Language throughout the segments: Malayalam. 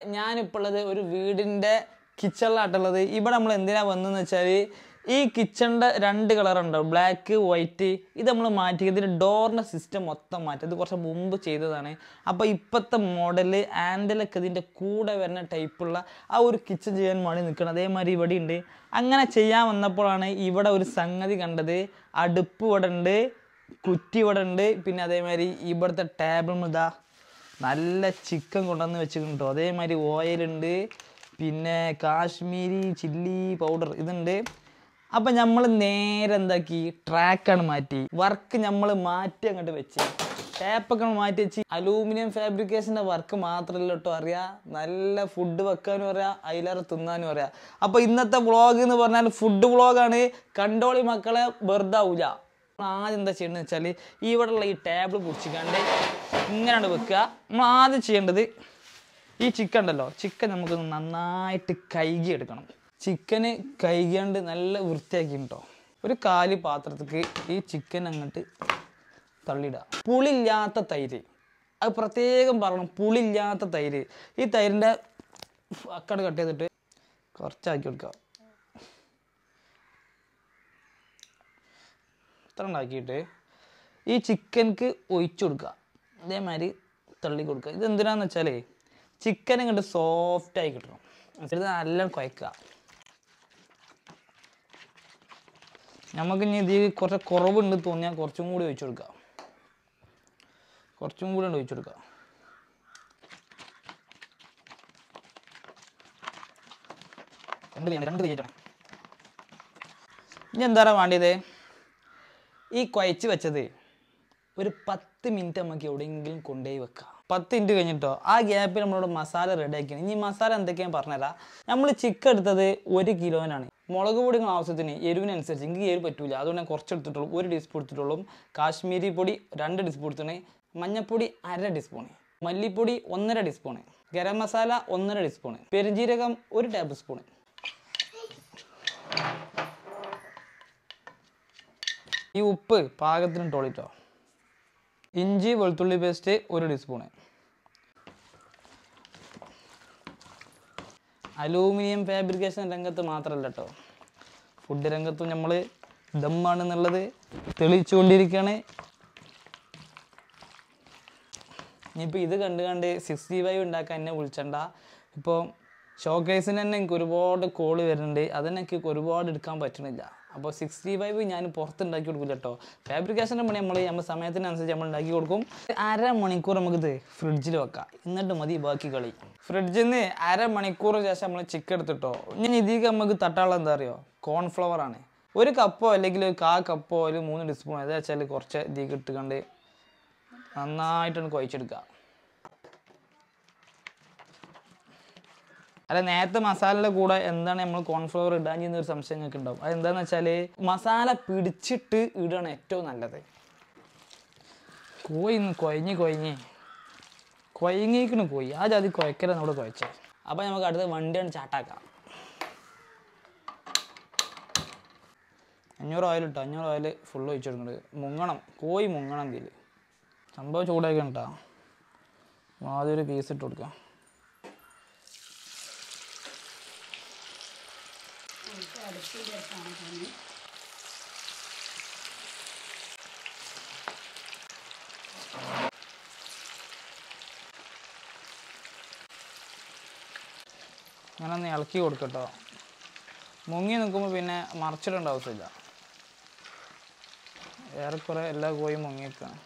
ഞാനിപ്പോൾ ഉള്ളത് ഒരു വീടിൻ്റെ കിച്ചണിലാട്ടുള്ളത് ഇവിടെ നമ്മൾ എന്തിനാ വന്നതെന്ന് വെച്ചാൽ ഈ കിച്ചണിൻ്റെ രണ്ട് കളർ ഉണ്ടാവും ബ്ലാക്ക് വൈറ്റ് ഇത് നമ്മൾ മാറ്റി ഇതിൻ്റെ ഡോറിൻ്റെ സിസ്റ്റം മൊത്തം മാറ്റി ഇത് കുറച്ച് മുമ്പ് ചെയ്തതാണ് അപ്പോൾ ഇപ്പോഴത്തെ മോഡല് ആൻഡലൊക്കെ ഇതിൻ്റെ കൂടെ വരുന്ന ടൈപ്പുള്ള ആ ഒരു കിച്ചൺ ചെയ്യാൻ വേണ്ടി നിൽക്കണം അതേമാതിരി ഇവിടെ ഉണ്ട് അങ്ങനെ ചെയ്യാൻ വന്നപ്പോഴാണ് ഇവിടെ ഒരു സംഗതി കണ്ടത് അടുപ്പ് ഇവിടെ ഉണ്ട് കുറ്റി ഇവിടെ ഉണ്ട് പിന്നെ അതേമാതിരി ഇവിടുത്തെ ടേബിൾ ഇതാ നല്ല ചിക്കൻ കൊണ്ടുവന്ന് വെച്ചിട്ടുണ്ടോ അതേമാതിരി ഓയിലുണ്ട് പിന്നെ കാശ്മീരി ചില്ലി പൗഡർ ഇതുണ്ട് അപ്പം നമ്മൾ നേരെ എന്താക്കി ട്രാക്കാണ് മാറ്റി വർക്ക് നമ്മൾ മാറ്റി അങ്ങോട്ട് വെച്ച് ടാപ്പൊക്കെ മാറ്റി വെച്ച് അലൂമിനിയം ഫാബ്രിക്കേഷൻ്റെ വർക്ക് മാത്രമല്ല കേട്ടോ അറിയാം നല്ല ഫുഡ് വെക്കാനും അറിയാം അതിലേറെ തിന്നാനും അറിയാം അപ്പോൾ ഇന്നത്തെ വ്ളോഗ് എന്ന് പറഞ്ഞാൽ ഫുഡ് വ്ളോഗാണ് കണ്ടോളി മക്കളെ വെറുതെ ആവൂല ആദ്യം എന്താ ചെയ്യേണ്ടത് വെച്ചാൽ ഇവിടെയുള്ള ഈ ടേബിൾ പിടിച്ചിക്കാണ്ട് ഇങ്ങനെയാണ് വെക്കുക നമ്മൾ ആദ്യം ചെയ്യേണ്ടത് ഈ ചിക്കൻ ഉണ്ടല്ലോ ചിക്കൻ നമുക്ക് നന്നായിട്ട് കൈകി എടുക്കണം ചിക്കന് കൈകിയാണ്ട് നല്ല വൃത്തിയാക്കി കേട്ടോ ഒരു കാലി പാത്രത്തേക്ക് ഈ ചിക്കൻ അങ്ങോട്ട് തള്ളിയിടുക പുളിയില്ലാത്ത തൈര് അത് പ്രത്യേകം പറയണം പുളിയില്ലാത്ത തൈര് ഈ തൈരിൻ്റെ അക്കട് കട്ട് ചെയ്തിട്ട് കുറച്ചാക്കി കൊടുക്കുക ഇത്ര ഉണ്ടാക്കിയിട്ട് ഈ ചിക്കൻക്ക് ഒഴിച്ചു കൊടുക്കുക അതേമാതിരി തള്ളി കൊടുക്കുക ഇത് എന്തിനാന്ന് വെച്ചാലേ ചിക്കൻ ഇങ്ങോട്ട് സോഫ്റ്റായി കിട്ടണം ഇത് നല്ല കുഴക്കുക നമുക്ക് ഇനി ഇതിൽ കുറച്ച് കുറവുണ്ട് തോന്നിയാൽ കുറച്ചും കൂടി ഒഴിച്ചു കൊടുക്കുക കുറച്ചും കൂടി ഒഴിച്ചു കൊടുക്കുക രണ്ട് കൈ രണ്ട് കൈയ്യറ്റാണ് ഇനി എന്താണ് വേണ്ടിയത് ഈ കുഴച്ച് വെച്ചത് ഒരു പത്ത് മിനിറ്റ് നമുക്ക് എവിടെയെങ്കിലും കൊണ്ടുപോയി വെക്കാം പത്ത് മിനിറ്റ് കഴിഞ്ഞിട്ടോ ആ ഗ്യാപ്പിൽ നമ്മളോട് മസാല റെഡിയാക്കിയാണ് ഇനി മസാല എന്തൊക്കെയാണ് പറഞ്ഞുതരാം നമ്മൾ ചിക്കൻ എടുത്തത് ഒരു കിലോനാണ് മുളക് പൊടി നിങ്ങൾ ആവശ്യത്തിന് എരിവിനനുസരിച്ച് എനിക്ക് എരിവ് പറ്റൂല അതുകൊണ്ട് ഞാൻ കുറച്ച് എടുത്തിട്ടുള്ളൂ ഒരു ടീസ്പൂൺ എടുത്തിട്ടുള്ളൂ കാശ്മീരി പൊടി രണ്ട് ടീസ്പൂൺ എടുത്തിട്ട് മഞ്ഞപ്പൊടി അര ടീസ്പൂണ് മല്ലിപ്പൊടി ഒന്നര ടീസ്പൂണ് ഗരം മസാല ഒന്നര ടീസ്പൂണ് പെരുംജീരകം ഒരു ടേബിൾ സ്പൂണ് ഈ ഉപ്പ് പാകത്തിന് ഇട്ടോളിട്ടോ ഇഞ്ചി വെളുത്തുള്ളി പേസ്റ്റ് ഒരു ടീസ്പൂണ് അലൂമിനിയം ഫാബ്രിക്കേഷൻ രംഗത്ത് മാത്രമല്ല കേട്ടോ ഫുഡ് രംഗത്തും നമ്മൾ ദമ്മാണെന്നുള്ളത് തെളിയിച്ചുകൊണ്ടിരിക്കുകയാണ് ഇനിയിപ്പോൾ ഇത് കണ്ട് കണ്ട് സിക്സ്റ്റി ഫൈവ് ഉണ്ടാക്കാൻ എന്നെ വിളിച്ചണ്ട ഇപ്പോൾ ഷോക്കേസിന് തന്നെ എനിക്ക് ഒരുപാട് കോള് വരുന്നുണ്ട് അതന്നെ എനിക്ക് ഒരുപാട് എടുക്കാൻ പറ്റണില്ല അപ്പോൾ സിക്സ്റ്റി ഫൈവ് ഞാൻ പുറത്ത് ഉണ്ടാക്കി കൊടുക്കില്ല കേട്ടോ ഫാബ്രിക്കേഷൻ്റെ പണി നമ്മൾ നമ്മൾ സമയത്തിനനുസരിച്ച് നമ്മൾ ഉണ്ടാക്കി കൊടുക്കും അരമണിക്കൂർ നമുക്കിത് ഫ്രിഡ്ജിൽ വെക്കാം എന്നിട്ട് മതി ബാക്കി കളി ഫ്രിഡ്ജിൽ നിന്ന് അരമണിക്കൂർ ശേഷം നമ്മൾ ചിക്കൻ എടുത്തിട്ടോ ഇനി ഇതിലേക്ക് നമുക്ക് തട്ടാനുള്ള എന്താ അറിയോ കോൺഫ്ലവർ ആണ് ഒരു കപ്പോ അല്ലെങ്കിൽ ഒരു കാ കപ്പോ ഒരു മൂന്ന് ടീസ്പൂൺ ഏതാ വെച്ചാൽ കുറച്ച് ഇതിലേക്ക് ഇട്ടുകൊണ്ട് നന്നായിട്ടൊന്ന് കുഴച്ചെടുക്കുക അല്ല നേരത്തെ മസാലയുടെ കൂടെ എന്താണ് നമ്മൾ കോൺഫ്ലവർ ഇടാൻ ചെയ്യുന്ന ഒരു സംശയം നിങ്ങൾക്ക് ഉണ്ടാവും അതെന്താന്ന് വെച്ചാൽ മസാല പിടിച്ചിട്ട് ഇടണം ഏറ്റവും നല്ലത് കോയി ഇന്ന് കുഴഞ്ഞ് കുഴഞ്ഞ് കുഴങ്ങിക്കണ് കോയി ആ ജാതി കുഴക്കല നമ്മുടെ കുഴച്ചത് അപ്പം നമുക്ക് അടുത്ത വണ്ടിയാണ് ചാട്ടാക്കാം അഞ്ഞൂറ് ഓയിൽ ഇട്ടോ അഞ്ഞൂറ് ഓയിൽ ഫുൾ ഒഴിച്ചു കൊടുക്കുന്നുണ്ട് മുങ്ങണം കോയി മുങ്ങണം ഇതിൽ സംഭവം ചൂടാക്കി കേട്ടോ ആദ്യം ഒരു പീസ് ഇട്ട് കൊടുക്കാം അങ്ങനെ ഒന്ന് ഇളക്കി കൊടുക്കട്ടോ മുങ്ങി നിൽക്കുമ്പോൾ പിന്നെ മറിച്ചിടേണ്ട ആവശ്യമില്ല ഏറെക്കുറെ എല്ലാ കോയും മുങ്ങിയേക്കാണ്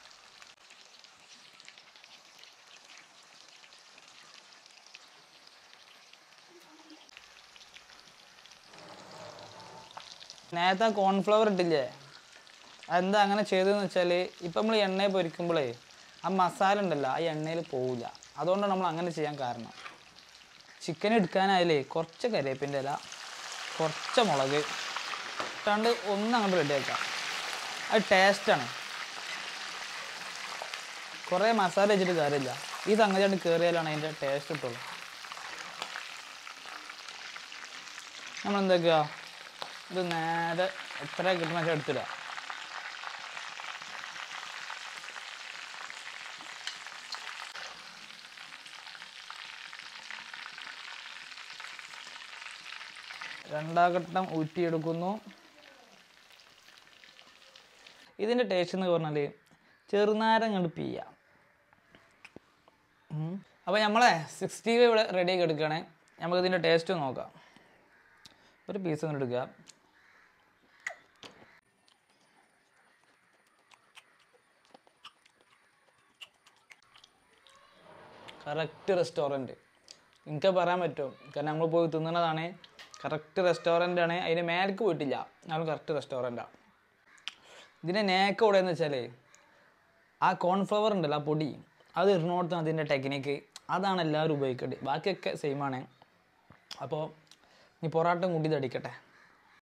നേരത്തെ കോൺഫ്ലവർ ഇട്ടില്ലേ അതെന്താ അങ്ങനെ ചെയ്തതെന്ന് വെച്ചാൽ ഇപ്പം നമ്മൾ എണ്ണയിൽ പൊരിക്കുമ്പോഴേ ആ മസാല ഉണ്ടല്ലോ ആ എണ്ണയിൽ പോവില്ല അതുകൊണ്ടാണ് നമ്മൾ അങ്ങനെ ചെയ്യാൻ കാരണം ചിക്കൻ എടുക്കാനായാലേ കുറച്ച് കരിവേപ്പിൻ്റെ ഇല കുറച്ച് മുളക് ഇട്ടാണ്ട് ഒന്ന് അങ്ങോട്ട് റെഡിയാക്കാം അത് ടേസ്റ്റാണ് കുറേ മസാല വെച്ചിട്ട് കാര്യമില്ല ഈ സംഗതിയായിട്ട് കയറിയാലാണ് അതിൻ്റെ ടേസ്റ്റ് കിട്ടുള്ളൂ നമ്മൾ എന്തൊക്കെയാ ഇത് നേരെ എത്ര കിട്ടുന്ന വെച്ചാൽ എടുത്തിടാം രണ്ടാം ഘട്ടം ഊറ്റിയെടുക്കുന്നു ഇതിൻ്റെ ടേസ്റ്റ് എന്ന് പറഞ്ഞാൽ ചെറുനാരം കണ്ട് പിയ്യാം അപ്പോൾ നമ്മളെ സിക്സ്റ്റി ഫൈവ് ഇവിടെ റെഡി ആക്കി എടുക്കുകയാണേ നമുക്ക് ഇതിൻ്റെ ടേസ്റ്റ് നോക്കാം ഒരു പീസ് അങ്ങോട്ട് എടുക്കുക കറക്റ്റ് റെസ്റ്റോറൻറ്റ് എനിക്ക് പറയാൻ പറ്റും കാരണം നമ്മൾ പോയി തിന്നണതാണ് കറക്റ്റ് റെസ്റ്റോറൻ്റ് ആണ് അതിന് മേലേക്ക് പോയിട്ടില്ല നമ്മൾ കറക്റ്റ് റെസ്റ്റോറൻറ്റാണ് ഇതിൻ്റെ നേക്ക് എവിടെയെന്ന് വെച്ചാൽ ആ കോൺഫ്ലവർ ഉണ്ടല്ലോ ആ പൊടി അത് ഇടുന്നോടത്താണ് അതിൻ്റെ ടെക്നിക്ക് അതാണ് എല്ലാവരും ഉപയോഗിക്കേണ്ടത് ബാക്കിയൊക്കെ സെയിമാണ് അപ്പോൾ നീ പൊറാട്ടം കൂട്ടി തടിക്കട്ടെ